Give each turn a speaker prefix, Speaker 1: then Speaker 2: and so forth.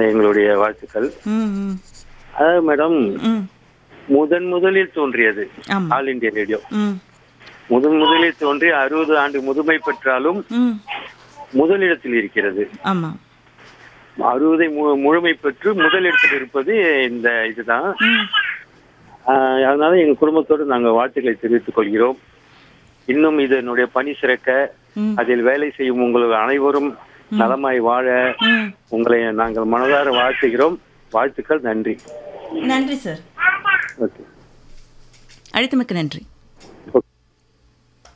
Speaker 1: எங்களுடைய வாழ்த்துக்கள்
Speaker 2: ம் ம்
Speaker 1: அதாவது மேடம்
Speaker 2: ம்
Speaker 1: முதன் முதலில் தோன்றியது
Speaker 2: ஆமா
Speaker 1: ஆல் இந்தியா ரேடியோ
Speaker 2: ம்
Speaker 1: முதன் முதலில் தோன்றி அறுபது ஆண்டு முதுமை பெற்றாலும்
Speaker 2: ம்
Speaker 1: முதலிடத்தில் இருக்கிறது
Speaker 2: ஆமா
Speaker 1: அறுபதை மு- முழுமை பெற்று முதலிடத்தில் இருப்பது இந்த இதுதான்
Speaker 2: ம்
Speaker 1: ஆஹ் அதனால எங்க குடும்பத்தோடு நாங்க வாழ்த்துக்களை தெரிவித்துக் கொள்கிறோம் இன்னும் இதனுடைய பணி சிறக்க
Speaker 2: ம்
Speaker 1: அதில் வேலை செய்யும் உங்கள் அனைவரும் நலமாய் வாழ
Speaker 2: ம்
Speaker 1: உங்களை நாங்கள் மனதார வாழ்த்துகிறோம் வாழ்த்துக்கள் நன்றி
Speaker 2: நன்றி சார்
Speaker 1: ஓகே
Speaker 2: அழைத்தமைக்கு நன்றி